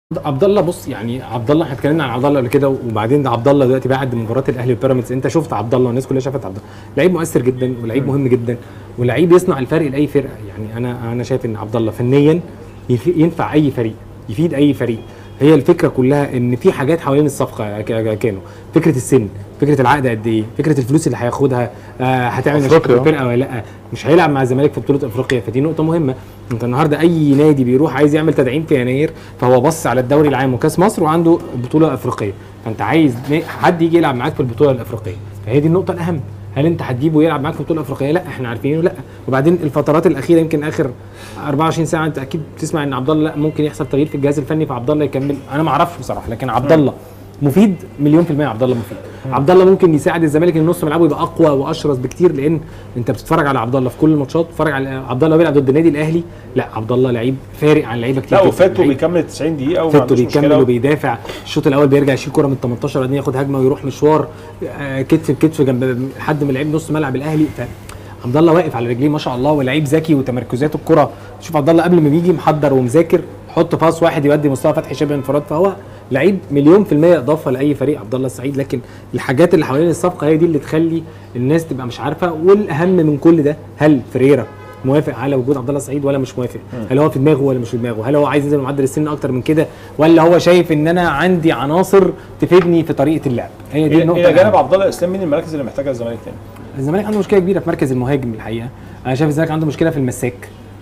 عبد الله بص يعني عبد الله احنا اتكلمنا عن عبد الله قبل كده وبعدين ده عبد الله دلوقتي بعد مباراه الاهلي وبيراميدز انت شفت عبد الله والناس كلها شافت عبد الله لعيب مؤثر جدا ولعيب مهم جدا ولعيب يصنع الفرق لاي فرقه يعني انا انا شايف ان عبد الله فنيا يف- ينفع اي فريق يفيد اي فريق هي الفكره كلها ان في حاجات حوالين الصفقه ك- كانوا فكره السن فكره العقد قد ايه فكره الفلوس اللي هياخدها آه هتعمل مشاكل في أفريقيا. الفرقه ولا لا مش هيلعب مع الزمالك في بطوله افريقيا فدي نقطه مهمه انت النهارده اي نادي بيروح عايز يعمل تدعيم في يناير فهو بص على الدوري العام وكاس مصر وعنده بطوله افريقيه فانت عايز نا- حد يجي يلعب معاك في البطوله الافريقيه فهي دي النقطه الاهم هل انت هتجيبه يلعب معاك في البطوله الافريقيه لا احنا عارفينه لا وبعدين الفترات الاخيره يمكن اخر 24 ساعه انت اكيد بتسمع ان عبد الله لا ممكن يحصل تغيير في الجهاز الفني فعبد الله يكمل انا ما اعرفش بصراحه لكن عبد الله مفيد مليون في المية عبد الله مفيد عبد الله ممكن يساعد الزمالك ان نص ملعبه يبقى اقوى واشرس بكتير لان انت بتتفرج على عبد الله في كل الماتشات بتتفرج على عبد الله بيلعب ضد النادي الاهلي لا عبد الله لعيب فارق عن لعيبه كتير لا جداً. وفاتو لعيب بيكمل 90 دقيقه وما فاتو عندوش بيكمل مشكله وبيدافع الشوط الاول بيرجع يشيل كره من 18 وبعدين ياخد هجمه ويروح مشوار آه، كتف بكتف جنب حد من لعيب نص ملعب الاهلي ف عبد الله واقف على رجليه ما شاء الله ولعيب ذكي وتمركزات الكره شوف عبد الله قبل ما بيجي محضر ومذاكر حط باس واحد يودي مصطفى فتحي شبه انفراد فهو لعيب مليون في المية اضافه لاي فريق عبد الله السعيد لكن الحاجات اللي حوالين الصفقه هي دي اللي تخلي الناس تبقى مش عارفه والاهم من كل ده هل فريرا موافق على وجود عبد الله السعيد ولا مش موافق؟ هل هو في دماغه ولا مش في دماغه؟ هل هو عايز ينزل معدل السن اكتر من كده ولا هو شايف ان انا عندي عناصر تفيدني في طريقه اللعب؟ هي دي النقطه الى جانب الأهم. عبد الله اسلام مين المراكز اللي محتاجها الزمالك تاني؟ الزمالك عنده مشكله كبيره في مركز المهاجم الحقيقه انا شايف الزمالك عنده مشكله في المساك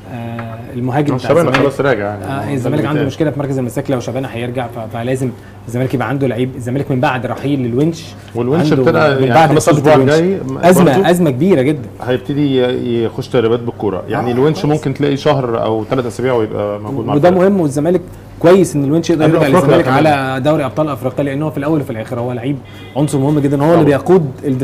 آه المهاجم بتاع شباب الزمالك خلاص راجع يعني آه الزمالك عنده مشكله في مركز المساك لو شبانه هيرجع ف- فلازم الزمالك يبقى عنده لعيب الزمالك من بعد رحيل للونش والونش عنده- ابتدى من يعني بعد خلاص إصابة الاسبوع الونش. الجاي ازمه برضو ازمه كبيره جدا هيبتدي ي- يخش تدريبات بالكوره يعني آه، الونش كويس. ممكن تلاقي شهر او ثلاث اسابيع ويبقى موجود مع وده الفريق. مهم والزمالك كويس ان الونش يقدر قبل يرجع أفريقيا للزمالك كمان. على دوري ابطال افريقيا لان هو في الاول وفي الاخر هو لعيب عنصر مهم جدا هو اللي طبعا. بيقود